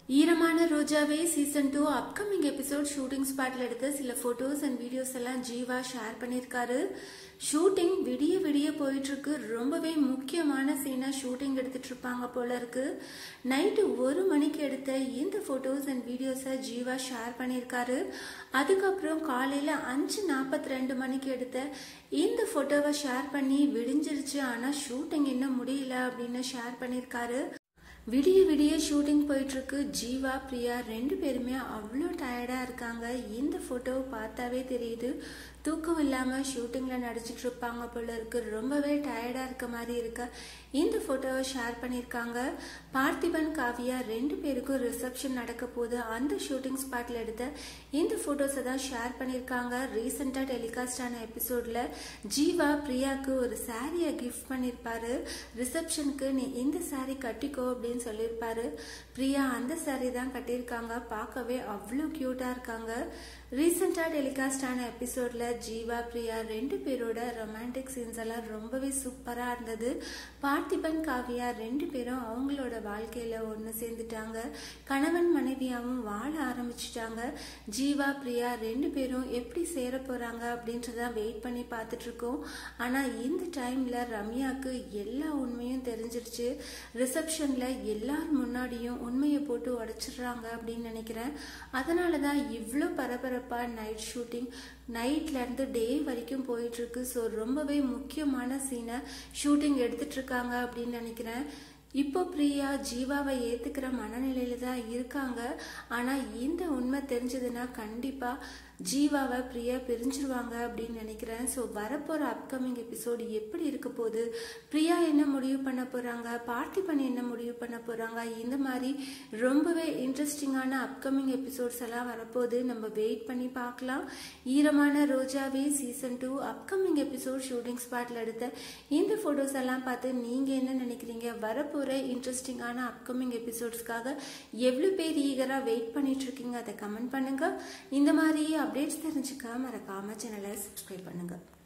ஈரமான Rojave season two upcoming episode shooting ஸ்பாட்ல எடுத்த சில போட்டோஸ் அண்ட் வீடியோஸ் எல்லாம் ஜீவா ஷேர் பண்ணியிருக்காரு ஷூட்டிங் விடிய விடிய போயிட்டு இருக்கு ரொம்பவே முக்கியமான சீனா ஷூட்டிங் எடுத்துட்டு இருப்பாங்க போல இருக்கு நைட்டு ஒரு மணிக்கு எடுத்த இந்த போட்டோஸ் அண்ட் வீடியோஸை ஜீவா ஷேர் பண்ணியிருக்காரு அதுக்கப்புறம் காலையில அஞ்சு நாற்பத்தி ரெண்டு மணிக்கு எடுத்த இந்த போட்டோவை ஷேர் பண்ணி விடிஞ்சிருச்சு ஆனா ஷூட்டிங் இன்னும் முடியல அப்படின்னு ஷேர் பண்ணியிருக்காரு விடிய விடிய ஷூட்டிங் போயிட்டு இருக்கு ஜீவா பிரியா ரெண்டு பேருமே அவ்வளோ டயர்டா இருக்காங்க இந்த போட்டோவை பார்த்தாவே தெரியுது தூக்கம் இல்லாம ஷூட்டிங்ல நடிச்சிட்டு இருப்பாங்க போல இருக்கு ரொம்பவே டயர்டா இருக்க மாதிரி இருக்கு இந்த போட்டோவை ஷேர் பண்ணியிருக்காங்க பார்த்திபன் காவியா ரெண்டு பேருக்கும் ரிசப்ஷன் நடக்க போது அந்த ஷூட்டிங் ஸ்பாட்ல எடுத்த இந்த போட்டோஸை தான் ஷேர் பண்ணியிருக்காங்க ரீசெண்டா டெலிகாஸ்ட் ஆன எபிசோட்ல ஜீவா பிரியாக்கு ஒரு சாரியை கிஃப்ட் பண்ணியிருப்பாரு ரிசப்ஷனுக்கு நீ இந்த சாரி கட்டிக்கோ அப்படின்னு சொல்லியிருப்பாரு பிரியா அந்த சாரி தான் கட்டியிருக்காங்க பார்க்கவே அவ்வளோ க்யூட்டாக இருக்காங்க ரீசெண்டாக டெலிகாஸ்ட் ஆன எபிசோட்ல ஜீவா பிரியா ரெண்டு பேரோட ரொமான்டிக் சீன்ஸ் எல்லாம் ரொம்பவே சூப்பராக இருந்தது பார்த்திபன் காவியா ரெண்டு பேரும் அவங்களோட வாழ்க்கையில ஒன்று சேர்ந்துட்டாங்க கணவன் மனைவியாவும் வாழ ஆரம்பிச்சிட்டாங்க ஜீவா பிரியா ரெண்டு பேரும் எப்படி சேர போறாங்க அப்படின்றத வெயிட் பண்ணி பார்த்துட்டு இருக்கோம் ஆனா இந்த டைம்ல ரம்யாக்கு எல்லா உண்மையும் தெரிஞ்சிருச்சு ரிசப்ஷன்ல எல்லார் முன்னாடியும் உண்மையை போட்டு உடைச்சிடுறாங்க அப்படின்னு நினைக்கிறேன் அதனால தான் இவ்வளோ பரபரப்பா நைட் ஷூட்டிங் நைட்ல இருந்து டே வரைக்கும் போயிட்டு இருக்கு ஸோ ரொம்பவே முக்கியமான சீனை ஷூட்டிங் எடுத்துட்டு இருக்காங்க அப்படின்னு நினைக்கிறேன் இப்போ பிரியா ஜீவாவை ஏத்துக்கிற மனநிலையில தான் இருக்காங்க ஆனா இந்த உண்மை தெரிஞ்சதுன்னா கண்டிப்பா ஜீவாவை பிரியா பிரிஞ்சிருவாங்க அப்படின்னு நினைக்கிறேன் ஸோ வரப்போற அப்கமிங் எபிசோடு எப்படி இருக்க போகுது பிரியா என்ன முடிவு பண்ண போறாங்க பார்த்திபன் என்ன முடிவு பண்ண போறாங்க இந்த மாதிரி ரொம்பவே இன்ட்ரெஸ்டிங்கான அப்கமிங் எபிசோட்ஸ் எல்லாம் வரப்போகுது நம்ம வெயிட் பண்ணி பார்க்கலாம் Eeramana Rojave season two upcoming episode shooting ஸ்பாட்ல எடுத்த இந்த போட்டோஸ் எல்லாம் பார்த்து நீங்க என்ன நினைக்கிறீங்க வரப்போற இன்ட்ரெஸ்டிங்கான அப்கமிங் எபிசோட்ஸ்க்காக எவ்வளோ பேர் ஈகரா வெயிட் பண்ணிட்டு இருக்கீங்க அதை கமெண்ட் பண்ணுங்க இந்த மாதிரி அப்டேட்ஸ் தெரிஞ்சுக்க மறக்காம சேனலை சப்ஸ்கிரைப் பண்ணுங்க